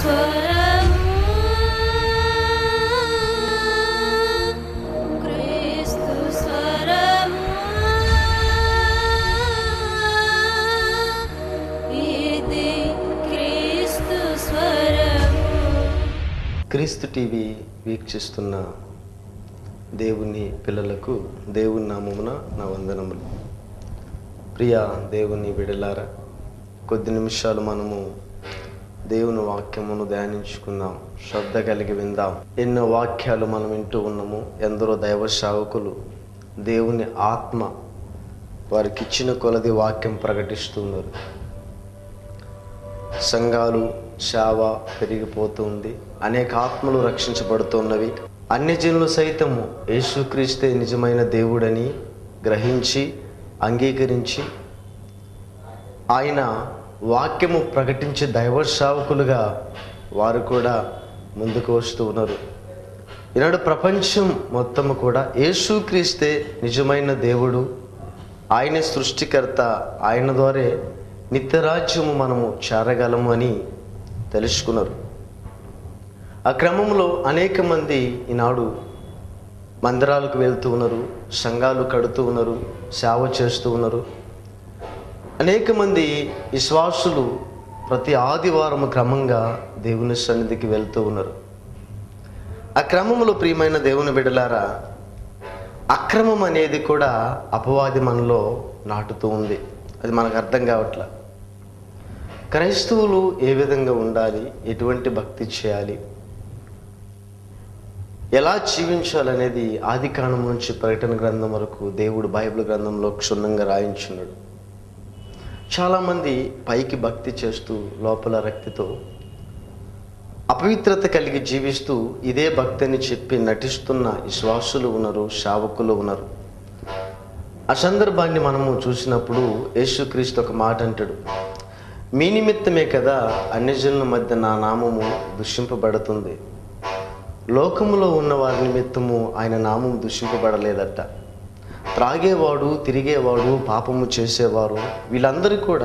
స్వరము క్రీస్తు స్వరము ఇది క్రీస్తు స్వరము క్రీస్తు టీవీ వీక్షిస్తున్న దేవుని పిల్లలకు దేవుని నామమున నా వందనములు ప్రియ దేవుని విడలారా కొద్ది నిమిషాలు మనము దేవుని వాక్యమును ధ్యానించుకుందాం శ్రద్ధ కలిగి విందాం ఎన్నో వాక్యాలు మనం వింటూ ఉన్నాము ఎందరో దైవ సేవకులు దేవుని ఆత్మ వారికి ఇచ్చిన కొలది వాక్యం ప్రకటిస్తున్నారు సంఘాలు సేవ పెరిగిపోతుంది అనేక ఆత్మలు రక్షించబడుతున్నవి అన్ని జనులు సైతము యేసుక్రీస్తే నిజమైన దేవుడని గ్రహించి అంగీకరించి ఆయన వాక్యము ప్రకటించే దైవ సేవకులుగా వారు కూడా ముందుకు వస్తూ ఉన్నారు ఈనాడు ప్రపంచం మొత్తము కూడా యేసుక్రీస్తే నిజమైన దేవుడు ఆయనే సృష్టికర్త ఆయన ద్వారే నిత్యరాజ్యము మనము చేరగలము అని తెలుసుకున్నారు ఆ క్రమంలో అనేక మంది ఈనాడు మందిరాలకు వెళ్తూ ఉన్నారు సంఘాలు కడుతూ ఉన్నారు సేవ చేస్తూ ఉన్నారు అనేక మంది విశ్వాసులు ప్రతి ఆదివారం క్రమంగా దేవుని సన్నిధికి వెళ్తూ ఉన్నారు ఆ క్రమంలో ప్రియమైన దేవుని బిడలారా అక్రమం అనేది కూడా అపవాది మనలో నాటుతూ ఉంది అది మనకు అర్థం కావట్లా క్రైస్తవులు ఏ విధంగా ఉండాలి ఎటువంటి భక్తి చేయాలి ఎలా జీవించాలనేది ఆది కాండం నుంచి ప్రకటన గ్రంథం వరకు దేవుడు బైబిల్ గ్రంథంలో క్షుణ్ణంగా రాయించున్నాడు చాలామంది పైకి భక్తి చేస్తూ లోపల రక్తితో అపవిత్రత కలిగి జీవిస్తూ ఇదే భక్తి అని చెప్పి నటిస్తున్న విశ్వాసులు ఉన్నారు శావకులు ఉన్నారు ఆ సందర్భాన్ని మనము చూసినప్పుడు యేసుక్రీస్తు ఒక మాట అంటాడు మీ నిమిత్తమే కదా అన్ని జనుల మధ్య నా నామము దూషింపబడుతుంది లోకములో ఉన్న వారి నిమిత్తము ఆయన నామం దూషింపబడలేదట త్రాగేవాడు తిరిగేవాడు పాపము చేసేవారు వీళ్ళందరూ కూడా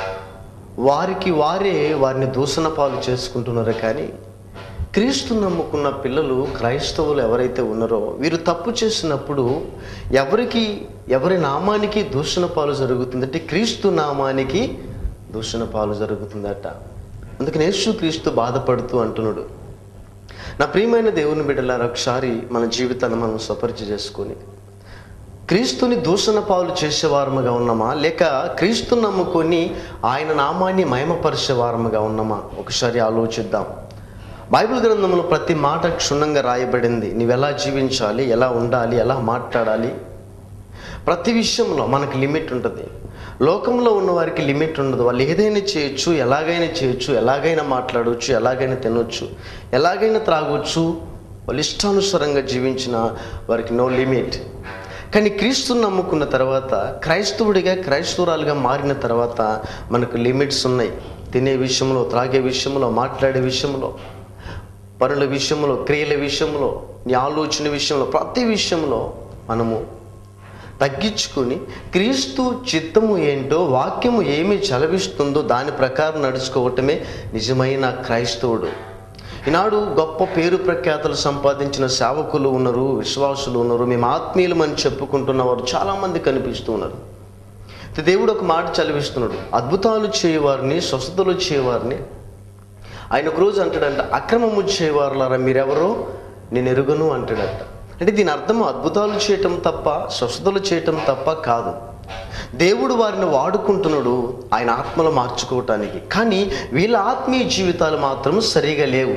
వారికి వారే వారిని దూషణ పాలు చేసుకుంటున్నారు కానీ క్రీస్తు నమ్ముకున్న పిల్లలు క్రైస్తవులు ఎవరైతే ఉన్నారో వీరు తప్పు చేసినప్పుడు ఎవరికి ఎవరి నామానికి దూషణ పాలు జరుగుతుందంటే క్రీస్తు నామానికి దూషణ పాలు జరుగుతుందట అందుకని యేసు క్రీస్తు బాధపడుతూ అంటున్నాడు నా ప్రియమైన దేవుని బిడ్డలారా ఒకసారి మన జీవితాన్ని మనం స్వపరిచి చేసుకొని క్రీస్తుని దూషణ పాలు చేసేవారముగా ఉన్నామా లేక క్రీస్తు నమ్ముకొని ఆయన నామాన్ని మహిమపరిచేవారముగా ఉన్నామా ఒకసారి ఆలోచిద్దాం బైబిల్ గ్రంథంలో ప్రతి మాట క్షుణ్ణంగా రాయబడింది నీవు ఎలా జీవించాలి ఎలా ఉండాలి ఎలా మాట్లాడాలి ప్రతి విషయంలో మనకి లిమిట్ ఉంటుంది లోకంలో ఉన్న వారికి లిమిట్ ఉండదు వాళ్ళు ఏదైనా చేయొచ్చు ఎలాగైనా చేయొచ్చు ఎలాగైనా మాట్లాడవచ్చు ఎలాగైనా తినొచ్చు ఎలాగైనా త్రాగొచ్చు వాళ్ళు ఇష్టానుసారంగా జీవించిన వారికి నో లిమిట్ కానీ క్రీస్తుని నమ్ముకున్న తర్వాత క్రైస్తవుడిగా క్రైస్తవురాలుగా మారిన తర్వాత మనకు లిమిట్స్ ఉన్నాయి తినే విషయంలో త్రాగే విషయంలో మాట్లాడే విషయంలో పనుల విషయంలో క్రియల విషయంలో నీ ఆలోచన విషయంలో ప్రతి విషయంలో మనము తగ్గించుకొని క్రీస్తు చిత్తము ఏంటో వాక్యము ఏమి చలవిస్తుందో దాని ప్రకారం నడుచుకోవటమే నిజమైన క్రైస్తవుడు ఈనాడు గొప్ప పేరు ప్రఖ్యాతలు సంపాదించిన సేవకులు ఉన్నారు విశ్వాసులు ఉన్నారు మేము ఆత్మీయులమని చెప్పుకుంటున్న వారు చాలామంది కనిపిస్తూ ఉన్నారు అయితే దేవుడు ఒక మాట చదివిస్తున్నాడు అద్భుతాలు చేయవారిని స్వస్థతలు చేయవారిని ఆయన ఒక రోజు అంటాడంట అక్రమము చేయవారులారా మీరెవరో నేను ఎరుగను అంటాడంట అంటే దీని అర్థం అద్భుతాలు చేయటం తప్ప స్వస్థతలు చేయటం తప్ప కాదు దేవుడు వారిని వాడుకుంటున్నాడు ఆయన ఆత్మలు మార్చుకోవటానికి కానీ వీళ్ళ ఆత్మీయ జీవితాలు మాత్రం సరిగా లేవు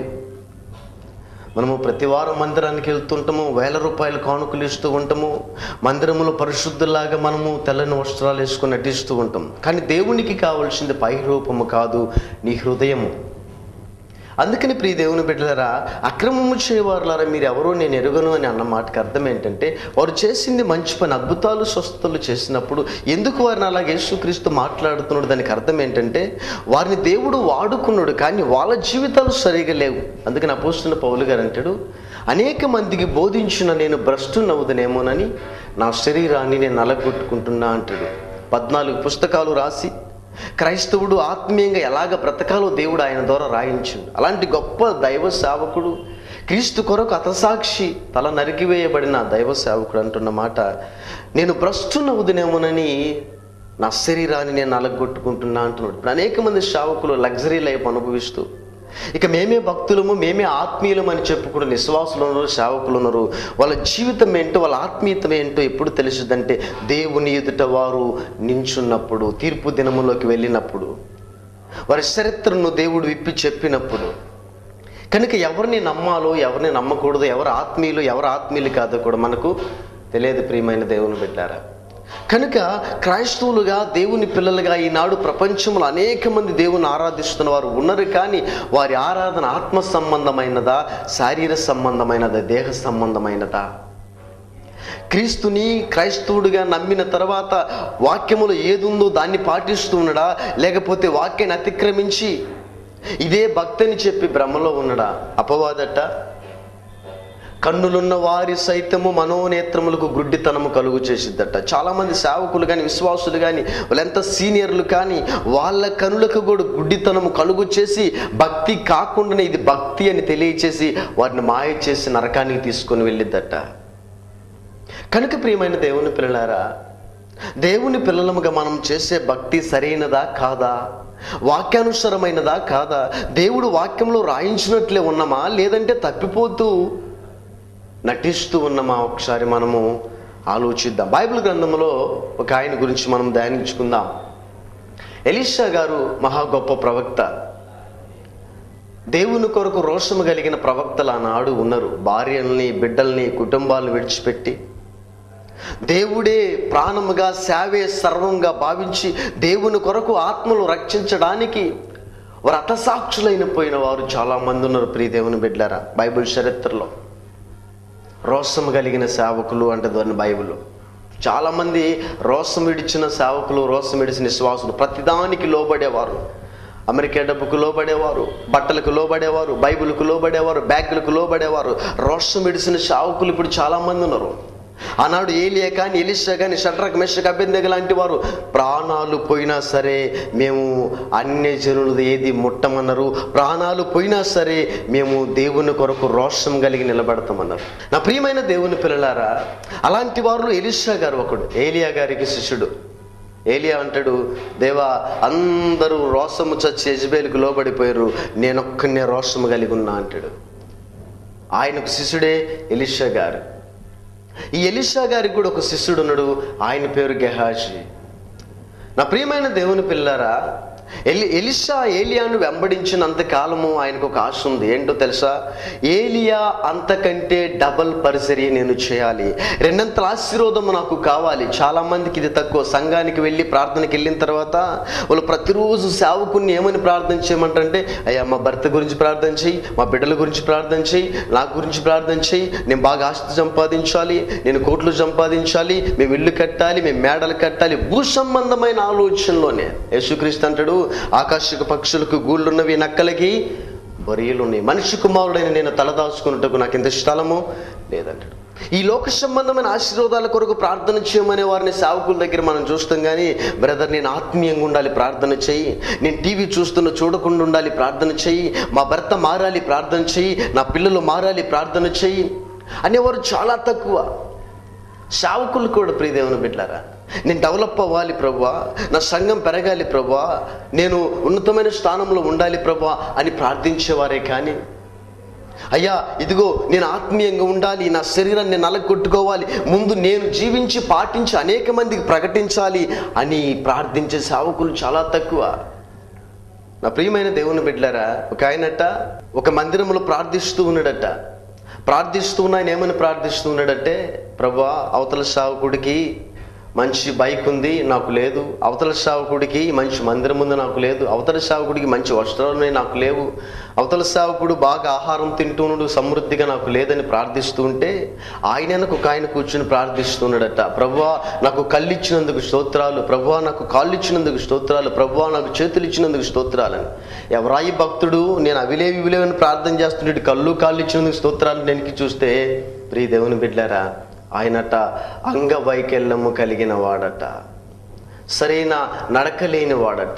మనము ప్రతి వారం మందిరానికి వెళ్తుంటాము వేల రూపాయలు కానుకలు ఇస్తూ ఉంటాము మందిరములో పరిశుద్ధులాగా మనము తెల్లని వస్త్రాలు వేసుకొని నటిస్తూ ఉంటాం కానీ దేవునికి కావాల్సింది పై రూపము కాదు నీ హృదయము అందుకని ప్రియ దేవుని బిడ్డలారా అక్రమము చేయవారులారా మీరు ఎవరో నేను ఎరుగను అని అన్న మాటకి అర్థం ఏంటంటే వారు చేసింది మంచి పని అద్భుతాలు స్వస్థతలు చేసినప్పుడు ఎందుకు వారిని అలాగే యేసుక్రీస్తు మాట్లాడుతున్నాడు దానికి అర్థం ఏంటంటే వారిని దేవుడు వాడుకున్నాడు కానీ వాళ్ళ జీవితాలు సరిగా లేవు అందుకని అపోస్తున్న పౌలు గారు అంటాడు అనేక మందికి బోధించిన నేను భ్రష్టు నవ్వుదనేమోనని నా శరీరాన్ని నేను నలగొట్టుకుంటున్నా అంటాడు పద్నాలుగు పుస్తకాలు రాసి క్రైస్తవుడు ఆత్మీయంగా ఎలాగ బ్రతకాలో దేవుడు ఆయన ద్వారా రాయించిండు అలాంటి గొప్ప దైవ సేవకుడు క్రీస్తు కొరకు అతసాక్షి తల నరికివేయబడిన దైవ సేవకుడు అంటున్న మాట నేను భ్రష్టునవుదునేమోనని నా శరీరాన్ని నేను నలగొట్టుకుంటున్నా అంటున్నాడు ఇప్పుడు అనేక మంది సేవకులు లగ్జరీ లైఫ్ అనుభవిస్తూ ఇక మేమే భక్తులము మేమే ఆత్మీయులం అని చెప్పుకున్న నిశ్వాసులు ఉన్నారు సేవకులు ఉన్నారు వాళ్ళ జీవితం ఏంటో వాళ్ళ ఆత్మీయత ఏంటో ఎప్పుడు తెలుసుదంటే దేవుని ఎదుట వారు నించున్నప్పుడు తీర్పు దినములోకి వెళ్ళినప్పుడు వారి చరిత్రను దేవుడు విప్పి చెప్పినప్పుడు కనుక ఎవరిని నమ్మాలో ఎవరిని నమ్మకూడదు ఎవరు ఆత్మీయులు ఎవరు ఆత్మీయులు కాదో కూడా మనకు తెలియదు ప్రియమైన దేవుని పెట్టారా కనుక క్రైస్తవులుగా దేవుని పిల్లలుగా ఈనాడు ప్రపంచంలో అనేక మంది దేవుని ఆరాధిస్తున్న వారు ఉన్నారు కానీ వారి ఆరాధన ఆత్మ సంబంధమైనదా శారీర సంబంధమైనదా దేహ సంబంధమైనదా క్రీస్తుని క్రైస్తవుడిగా నమ్మిన తర్వాత వాక్యములో ఏదుందో దాన్ని పాటిస్తూ ఉన్నాడా లేకపోతే వాక్యాన్ని అతిక్రమించి ఇదే భక్తిని చెప్పి భ్రమలో ఉన్నాడా అపవాదట కన్నులున్న వారి సైతము మనోనేత్రములకు గుడ్డితనము కలుగు చేసిద్దట చాలామంది సేవకులు కానీ విశ్వాసులు కానీ వాళ్ళెంత సీనియర్లు కానీ వాళ్ళ కనులకు కూడా గుడ్డితనము కలుగు చేసి భక్తి కాకుండానే ఇది భక్తి అని తెలియచేసి వారిని మాయ చేసి నరకానికి తీసుకొని వెళ్ళిద్దట కనుక ప్రియమైన దేవుని పిల్లలారా దేవుని పిల్లలముగా మనం చేసే భక్తి సరైనదా కాదా వాక్యానుసరమైనదా కాదా దేవుడు వాక్యంలో రాయించినట్లే ఉన్నామా లేదంటే తప్పిపోతూ నటిస్తూ ఉన్నామా ఒకసారి మనము ఆలోచిద్దాం బైబిల్ గ్రంథంలో ఒక ఆయన గురించి మనం ధ్యానించుకుందాం ఎలీషా గారు మహా గొప్ప ప్రవక్త దేవుని కొరకు రోషము కలిగిన ప్రవక్తలు ఆనాడు ఉన్నారు భార్యల్ని బిడ్డల్ని కుటుంబాలను విడిచిపెట్టి దేవుడే ప్రాణముగా సేవే సర్వంగా భావించి దేవుని కొరకు ఆత్మలు రక్షించడానికి వారు అతసాక్షులైన పోయిన వారు చాలా మంది ఉన్నారు ప్రియ దేవుని బిడ్డారా బైబిల్ చరిత్రలో రోషం కలిగిన సేవకులు అంటే దాన్ని బైబిల్ చాలామంది రోషం విడిచిన సేవకులు రోషం విడిచిన విశ్వాసులు ప్రతిదానికి లోబడేవారు అమెరికా డబ్బుకు లోబడేవారు బట్టలకు లోబడేవారు బైబిల్కు లోబడేవారు బ్యాగులకు లోబడేవారు రోషం విడిచిన సేవకులు ఇప్పుడు చాలామంది ఉన్నారు ఆనాడు ఏలియా కానీ ఎలిషా కానీ షట్రక్ మెషక్ అభ్యందగ లాంటి వారు ప్రాణాలు పోయినా సరే మేము అన్య జనులు ఏది ముట్టమన్నారు ప్రాణాలు పోయినా సరే మేము దేవుని కొరకు రోషం కలిగి నిలబడతామన్నారు నా ప్రియమైన దేవుని పిల్లలారా అలాంటి వారిలో ఎలిషా గారు ఒకడు ఏలియా గారికి శిష్యుడు ఏలియా అంటాడు దేవా అందరూ రోషము చచ్చి యజ్బేలుకు లోబడిపోయారు నేనొక్కనే రోషము కలిగి ఉన్నా అంటాడు ఆయనకు శిష్యుడే ఎలిషా గారు ఈ ఎలిషా గారికి కూడా ఒక శిష్యుడు ఉన్నాడు ఆయన పేరు గెహాజీ నా ప్రియమైన దేవుని పిల్లారా ఎలి ఎలిషా ఏలియాను వెంబడించినంత కాలము ఆయనకు ఒక ఆశ ఉంది ఏంటో తెలుసా ఏలియా అంతకంటే డబల్ పరిచర్య నేను చేయాలి రెండంతల ఆశీర్వాదం నాకు కావాలి చాలా మందికి ఇది తక్కువ సంఘానికి వెళ్ళి ప్రార్థనకి వెళ్ళిన తర్వాత వాళ్ళు ప్రతిరోజు సేవకుని ఏమని ప్రార్థన చేయమంటే అయ్యా మా భర్త గురించి ప్రార్థన చేయి మా బిడ్డల గురించి ప్రార్థన చేయి నా గురించి ప్రార్థన చేయి నేను బాగా ఆస్తి సంపాదించాలి నేను కోట్లు సంపాదించాలి మేము ఇల్లు కట్టాలి మేము మేడలు కట్టాలి భూ సంబంధమైన ఆలోచనలోనే యేసుక్రీస్తు అంటాడు ఆకాశిక పక్షులకు గూళ్ళున్నవి నక్కలకి బొరియలు ఉన్నాయి మనిషి కుమారుడైన నేను తలదాచుకున్నట్టుకు నాకు ఇంత స్థలము లేదంటాడు ఈ లోక సంబంధమైన ఆశీర్వాదాల కొరకు ప్రార్థన చేయమనే వారిని సేవకుల దగ్గర మనం చూస్తాం కానీ బ్రదర్ నేను ఆత్మీయంగా ఉండాలి ప్రార్థన చేయి నేను టీవీ చూస్తున్న చూడకుండా ఉండాలి ప్రార్థన చేయి మా భర్త మారాలి ప్రార్థన చేయి నా పిల్లలు మారాలి ప్రార్థన చేయి అనేవారు చాలా తక్కువ సేవకులు కూడా ప్రియదేవుని బిడ్డారా నేను డెవలప్ అవ్వాలి ప్రభువా నా సంఘం పెరగాలి ప్రభువా నేను ఉన్నతమైన స్థానంలో ఉండాలి ప్రభువా అని ప్రార్థించేవారే కానీ అయ్యా ఇదిగో నేను ఆత్మీయంగా ఉండాలి నా శరీరాన్ని నలగొట్టుకోవాలి ముందు నేను జీవించి పాటించి అనేక మందికి ప్రకటించాలి అని ప్రార్థించే సేవకులు చాలా తక్కువ నా ప్రియమైన దేవుని బిడ్డలారా ఒక ఆయనట ఒక మందిరంలో ప్రార్థిస్తూ ఉన్నాడట ప్రార్థిస్తూ ఉన్న ఆయన ఏమని ప్రార్థిస్తూ ఉన్నాడంటే ప్రభా అవతల సేవకుడికి మంచి బైక్ ఉంది నాకు లేదు అవతల సేవకుడికి మంచి మందిరం ఉంది నాకు లేదు అవతల సేవకుడికి మంచి వస్త్రాలు ఉన్నాయి నాకు లేవు అవతల సేవకుడు బాగా ఆహారం తింటున్నాడు సమృద్ధిగా నాకు లేదని ప్రార్థిస్తూ ఉంటే ఆయనకు ఒక ఆయన కూర్చుని ప్రార్థిస్తున్నాడట ప్రభువా నాకు కళ్ళు ఇచ్చినందుకు స్తోత్రాలు ప్రభువా నాకు కాళ్ళు ఇచ్చినందుకు స్తోత్రాలు ప్రభువా నాకు చేతులు ఇచ్చినందుకు స్తోత్రాలని ఎవరాయి భక్తుడు నేను అవిలేవి ఇవిలేవని ప్రార్థన చేస్తుంటే కళ్ళు కాళ్ళు ఇచ్చినందుకు స్తోత్రాలు నేను చూస్తే ప్రియ దేవుని బిడ్డారా ఆయనట అంగవైకల్యము కలిగిన వాడట సరైన నడక లేని వాడట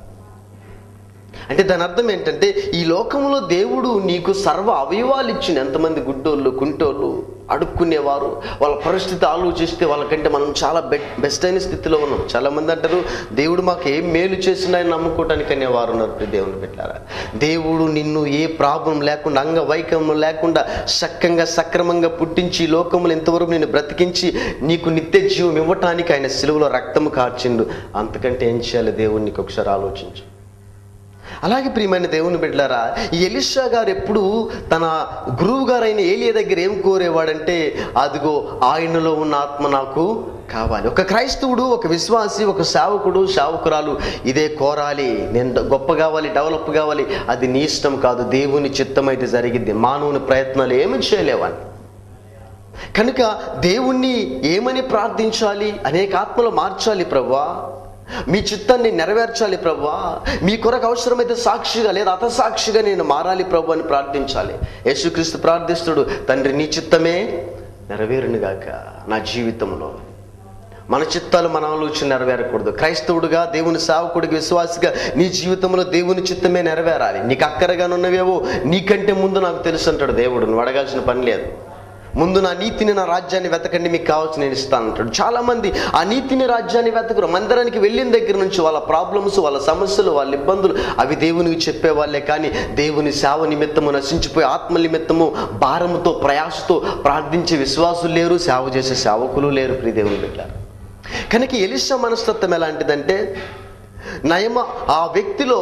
అంటే దాని అర్థం ఏంటంటే ఈ లోకంలో దేవుడు నీకు సర్వ అవయవాలు ఇచ్చిన ఎంతమంది గుడ్డోళ్ళు కుంటోళ్ళు అడుక్కునేవారు వాళ్ళ పరిస్థితి ఆలోచిస్తే వాళ్ళకంటే మనం చాలా బె బెస్ట్ అయిన స్థితిలో ఉన్నాం చాలామంది అంటారు దేవుడు మాకు ఏం మేలు చేసినాయని నమ్ముకోవటానికి అనేవారు ఉన్నారు ప్రియ దేవుని పెట్టారా దేవుడు నిన్ను ఏ ప్రాబ్లం లేకుండా అంగవైకల్యం లేకుండా చక్కంగా సక్రమంగా పుట్టించి ఈ లోకంలో ఇంతవరకు నేను బ్రతికించి నీకు నిత్య జీవం ఇవ్వటానికి ఆయన సిలువలో రక్తము కార్చిండు అంతకంటే ఏం చేయాలి దేవుడు నీకు ఒకసారి ఆలోచించు అలాగే ప్రియమైన దేవుని బిడ్డలారా ఈ ఎలిషా గారు ఎప్పుడు తన గురువు గారైన ఏలియా దగ్గర ఏం కోరేవాడంటే అదిగో ఆయనలో ఉన్న ఆత్మ నాకు కావాలి ఒక క్రైస్తవుడు ఒక విశ్వాసి ఒక సేవకుడు సేవకురాలు ఇదే కోరాలి నేను గొప్ప కావాలి డెవలప్ కావాలి అది నీ ఇష్టం కాదు దేవుని చిత్తం అయితే జరిగిద్ది మానవుని ప్రయత్నాలు ఏమి చేయలేవని కనుక దేవుణ్ణి ఏమని ప్రార్థించాలి అనేక ఆత్మలు మార్చాలి ప్రవ్వా మీ చిత్తాన్ని నెరవేర్చాలి ప్రవ్వా మీ కొరకు అవసరమైతే సాక్షిగా లేదా అతసాక్షిగా నేను మారాలి ప్రభు అని ప్రార్థించాలి యేసుక్రీస్తు ప్రార్థిస్తుడు తండ్రి నీ చిత్తమే నెరవేరునుగాక నా జీవితంలో మన చిత్తాలు మన ఆలోచన నెరవేరకూడదు క్రైస్తవుడుగా దేవుని సేవకుడికి విశ్వాసిగా నీ జీవితంలో దేవుని చిత్తమే నెరవేరాలి నీకు అక్కరగానున్నవేవో నీకంటే ముందు నాకు తెలుసు అంటాడు దేవుడు నువ్వు అడగాల్సిన పని లేదు ముందు నా నీతిని నా రాజ్యాన్ని వెతకండి మీకు కావచ్చు నేను ఇస్తాను అంటాడు చాలా మంది ఆ నీతిని రాజ్యాన్ని వెతకరు మందిరానికి వెళ్ళిన దగ్గర నుంచి వాళ్ళ ప్రాబ్లమ్స్ వాళ్ళ సమస్యలు వాళ్ళ ఇబ్బందులు అవి దేవునికి చెప్పేవాళ్ళే కానీ దేవుని సేవ నిమిత్తము నశించిపోయి ఆత్మ నిమిత్తము భారముతో ప్రయాసతో ప్రార్థించే విశ్వాసులు లేరు సేవ చేసే సేవకులు లేరు ప్రియ దేవుని పెట్టారు కనుక ఎలిషా మనస్తత్వం ఎలాంటిదంటే నయమ ఆ వ్యక్తిలో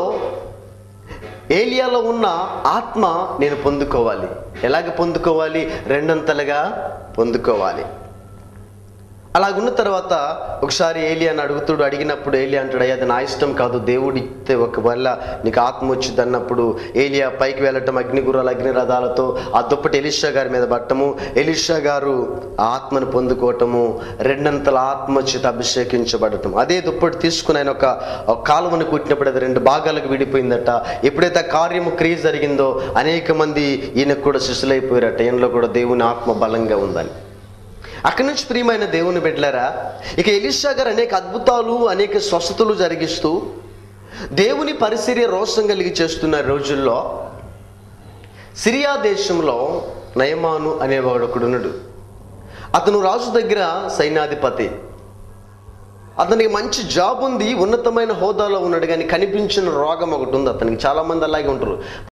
ఏలియాలో ఉన్న ఆత్మ నేను పొందుకోవాలి ఎలాగ పొందుకోవాలి రెండంతలుగా పొందుకోవాలి అలాగున్న తర్వాత ఒకసారి ఏలియాని అడుగుతాడు అడిగినప్పుడు ఏలియా అంటాడు అయ్యా అది నా ఇష్టం కాదు దేవుడు ఇస్తే ఒకవేళ నీకు ఆత్మ వచ్చింది అన్నప్పుడు ఏలియా పైకి వెళ్ళటం అగ్నిగుర్రాలు అగ్ని రథాలతో ఆ దుప్పటి ఎలిషా గారి మీద పట్టము ఎలిషా గారు ఆ ఆత్మను పొందుకోవటము రెండంతల ఆత్మ చేత అభిషేకించబడటం అదే దుప్పటి తీసుకుని ఆయన ఒక ఒక కాలువను కుట్టినప్పుడు అది రెండు భాగాలకు విడిపోయిందట ఎప్పుడైతే ఆ కార్యము క్రియ జరిగిందో అనేక మంది ఈయనకు కూడా శిశులైపోయారట ఈయనలో కూడా దేవుని ఆత్మ బలంగా ఉందని అక్కడి నుంచి ప్రియమైన దేవుని బిడ్డలారా ఇక ఎలిషా గారు అనేక అద్భుతాలు అనేక స్వస్థతలు జరిగిస్తూ దేవుని పరిచర్య రోషం కలిగి చేస్తున్న రోజుల్లో సిరియా దేశంలో నయమాను అనేవాడు ఒకడున్నాడు అతను రాజు దగ్గర సైన్యాధిపతి అతనికి మంచి జాబ్ ఉంది ఉన్నతమైన హోదాలో ఉన్నాడు కానీ కనిపించిన రోగం ఒకటి ఉంది అతనికి చాలా మంది అలాగే ఉంటారు